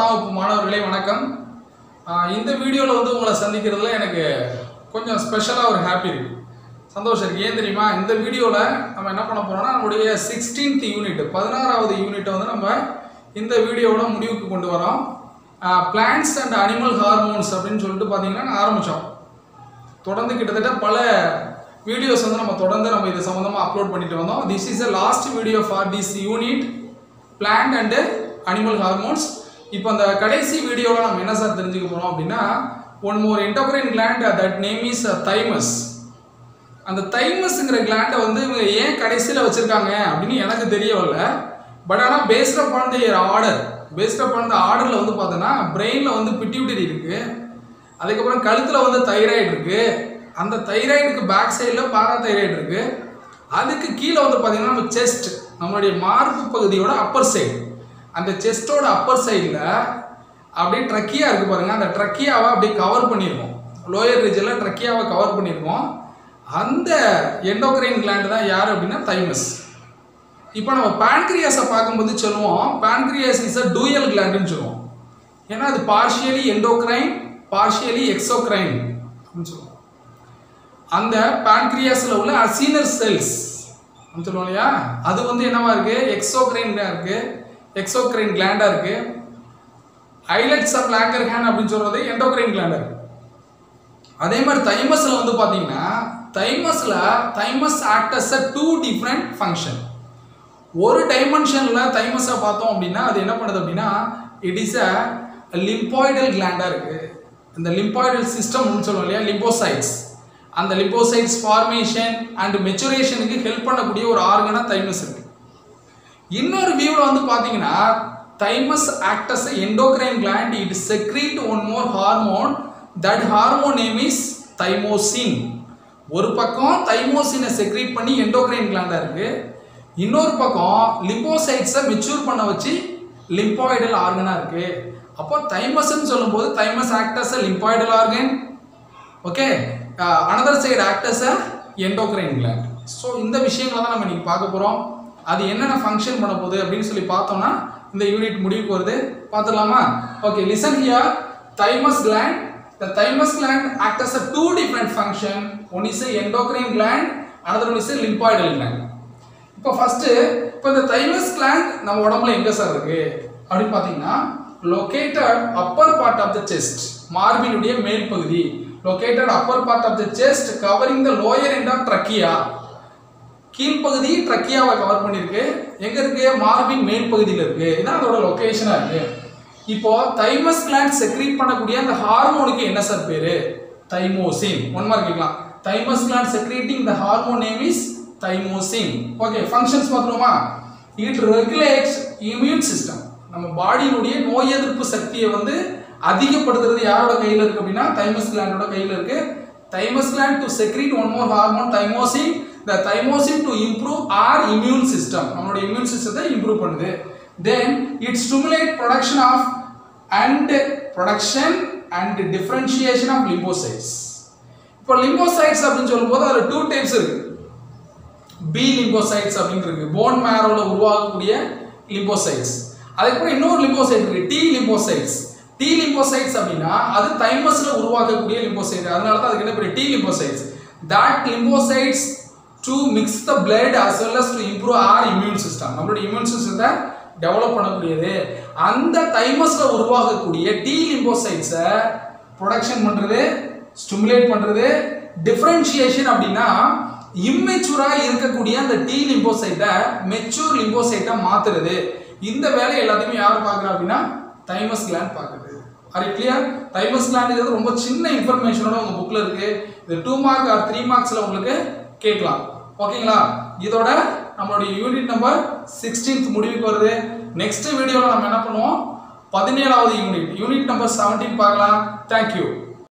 பத்தாம் வகுப்பு மாணவர்களே வணக்கம் ஆஹ் இந்த வீடியோவில் வந்து உங்களை சந்திக்கிறதுல எனக்கு கொஞ்சம் ஸ்பெஷலாக ஒரு ஹாப்பி இருக்கு சந்தோஷம் இருக்கு ஏன் தெரியுமா இந்த வீடியோவில் நம்ம என்ன பண்ண போறோம்னா நம்முடைய சிக்ஸ்டீன்த் யூனிட் பதினாறாவது யூனிட்டை வந்து நம்ம இந்த வீடியோவோட முடிவுக்கு கொண்டு வரோம் பிளான்ஸ் அண்ட் அனிமல் ஹார்மோன்ஸ் அப்படின்னு சொல்லிட்டு பார்த்தீங்கன்னா ஆரம்பித்தோம் தொடர்ந்து கிட்டத்தட்ட பல வீடியோஸ் வந்து நம்ம தொடர்ந்து நம்ம இது சம்மந்தமாக அப்லோட் பண்ணிட்டு வந்தோம் this is a last video for this unit plant and animal hormones இப்போ அந்த கடைசி வீடியோவில் நம்ம என்ன சார் தெரிஞ்சுக்க போகிறோம் அப்படின்னா one more endocrine gland that name is thymus அந்த தைமஸ்ங்கிற கிளாண்டை வந்து இவங்க ஏன் கடைசியில் வச்சுருக்காங்க அப்படின்னு எனக்கு தெரியவில்ல பட் ஆனால் based upon the order based upon the ஆர்டரில் வந்து பார்த்தோன்னா பிரெயினில் வந்து பிட்யூட்டரி இருக்குது அதுக்கப்புறம் கழுத்தில் வந்து தைராய்டு இருக்குது அந்த தைராய்டுக்கு பேக் சைடில் பாரா தைராய்டு இருக்குது அதுக்கு கீழே வந்து பார்த்தீங்கன்னா நம்ம செஸ்ட் நம்மளுடைய மார்பு பகுதியோட அப்பர் சைடு அந்த செஸ்டோட அப்பர் சைடில் அப்படியே ட்ரக்கியா இருக்குது பாருங்கள் அந்த ட்ரக்கியாவை அப்படியே கவர் பண்ணியிருக்கோம் லோயர் ரீஜனில் ட்ரக்கியாவை கவர் பண்ணியிருக்கோம் அந்த எண்டோக்ரைன் கிளாண்ட் தான் யார் அப்படின்னா தைமஸ் இப்போ நம்ம பான்கிரியாஸை பார்க்கும்போது சொல்லுவோம் பான்கிரியாஸ் இஸ் அ டூயல் கிளாண்டுன்னு சொல்லுவோம் ஏன்னா அது பார்ஷியலி எண்டோக்ரைன் பார்ஷியலி எக்ஸோக்ரைன் அப்படின்னு சொல்லுவோம் அந்த பான்கிரியாஸில் உள்ள அசீனர் செல்ஸ் அப்படின்னு சொல்லுவோம் இல்லையா அது வந்து என்னவா இருக்கு எக்ஸோக்ரைன் இருக்கு எக்ஸோக்ரைன் கிளாண்டா இருக்கு ஐலட்ஸ் ஆஃப் லாங்கர்ஹேன் அப்படின்னு சொல்றது எண்டோக்ரைன் கிளாண்டா இருக்கு அதே மாதிரி தைமஸ்ல வந்து பாத்தீங்கன்னா தைமஸ்ல thymus act as a two different function ஒரு டைமென்ஷன்ல தைமஸை பார்த்தோம் அப்படின்னா அது என்ன பண்ணுது அப்படின்னா இட் இஸ் அ லிம்பாய்டல் கிளாண்டா இருக்கு இந்த லிம்பாய்டல் சிஸ்டம் சொல்லுவோம் இல்லையா லிம்போசைட்ஸ் அந்த லிம்போசைட்ஸ் ஃபார்மேஷன் அண்ட் மெச்சுரேஷனுக்கு ஹெல்ப் பண்ணக்கூடிய ஒரு ஆர்கனா தைமஸ் இருக்கு இன்னொரு வியூவில் வந்து பார்த்தீங்கன்னா thymus acts endocrine gland it secrete one more hormone that hormone name is thymosin ஒரு பக்கம் தைமோசினை செக்ரீட் பண்ணி எண்டோக்ரைன் கிளாண்டா இருக்கு இன்னொரு பக்கம் லிம்போசைட்ஸை மெச்சூர் பண்ண வச்சு லிம்பாய்டல் ஆர்கனா இருக்கு அப்போ தைமஸ்ன்னு சொல்லும்போது thymus acts lymphoidal organ okay another side acts endocrine gland so இந்த விஷயங்களை தான் நம்ம இன்னைக்கு பார்க்க போகிறோம் அது என்னென்ன ஃபங்க்ஷன் பண்ண போகுது அப்படின்னு சொல்லி பார்த்தோம்னா இந்த யூனிட் முடிவுக்கு வருது பார்த்துடலாமா okay listen here thymus gland the thymus gland act as a two different function one is endocrine gland another one is lymphoidal gland இப்போ ஃபர்ஸ்ட் இப்போ இந்த தைமஸ் கிளாண்ட் நம்ம உடம்புல எங்க சார் இருக்கு அப்படின்னு பார்த்தீங்கன்னா located upper part of the chest மார்பினுடைய மேல் பகுதி located upper part of the chest covering the lower end of trachea கீழ்ப்பகுதி ட்ரக்கியாவை கவர் பண்ணியிருக்கு எங்க இருக்கு மார்பின் மேல் பகுதியில் இருக்கு இதான் அதோட லொகேஷனா இருக்கு இப்போ தைமஸ் கிளாண்ட் செக்ரீட் பண்ணக்கூடிய அந்த ஹார்மோனுக்கு என்ன சார் பேரு தைமோசின் ஒன் மார்க் கேட்கலாம் thymus gland secreting the hormone name is thymosin okay functions பார்த்துருவோமா இட் ரெகுலேட்ஸ் இம்யூன் சிஸ்டம் நம்ம பாடியினுடைய நோய் எதிர்ப்பு சக்தியை வந்து அதிகப்படுத்துறது யாரோட கையில் இருக்கு அப்படின்னா தைமஸ் கிளாண்டோட கையில் இருக்கு thymus gland to secrete one more hormone thymosin the thymosin to improve our immune system நம்மளோட இம்யூன் சிஸ்டத்தை இம்ப்ரூவ் பண்ணுது then it stimulate production of and production and differentiation of lymphocytes இப்போ லிம்போசைட்ஸ் அப்படின்னு சொல்லும்போது அதில் டூ டைப்ஸ் இருக்கு B lymphocytes அப்படின்னு இருக்கு போன் மேரோல உருவாகக்கூடிய லிம்போசைட்ஸ் அதுக்கப்புறம் இன்னொரு லிம்போசைட் இருக்கு டி லிம்போசைட்ஸ் டி லிம்போசைட்ஸ் அப்படின்னா அது தைமஸ்ல உருவாக்கக்கூடிய லிம்போசைட் அதனால தான் அதுக்கு என்ன பேர் T lymphocytes that lymphocytes to mix the blood as well as to improve our immune system நம்மளோட இம்யூன் சிஸ்டத்தை டெவலப் பண்ணக்கூடியது அந்த தைமஸ்ல உருவாகக்கூடிய டி லிம்போசைட்ஸை ப்ரொடக்ஷன் பண்றது ஸ்டிமுலேட் பண்றது டிஃபரன்ஷியேஷன் அப்படின்னா இம்மெச்சூரா இருக்கக்கூடிய அந்த டி லிம்போசைட்டை மெச்சூர் லிம்போசைட்டை மாத்துறது இந்த வேலையை எல்லாத்தையுமே யார் பார்க்குறா அப்படின்னா தைமஸ் கிளாண்ட் பார்க்குது ஆர் கிளியர் தைமஸ் கிளாண்ட் ரொம்ப சின்ன இன்ஃபர்மேஷனோட உங்க புக்ல இருக்கு இது டூ மார்க் ஆர் த்ரீ மார்க்ஸ்ல உங்களுக்கு கேட்கலாம் ஓகேங்களா இதோட நம்மளுடைய யூனிட் நம்பர் சிக்ஸ்டீன்த் முடிவுக்கு வருது நெக்ஸ்ட் வீடியோவில் நம்ம என்ன பண்ணுவோம் பதினேழாவது யூனிட் யூனிட் நம்பர் செவன்டீன் பார்க்கலாம் தேங்க்யூ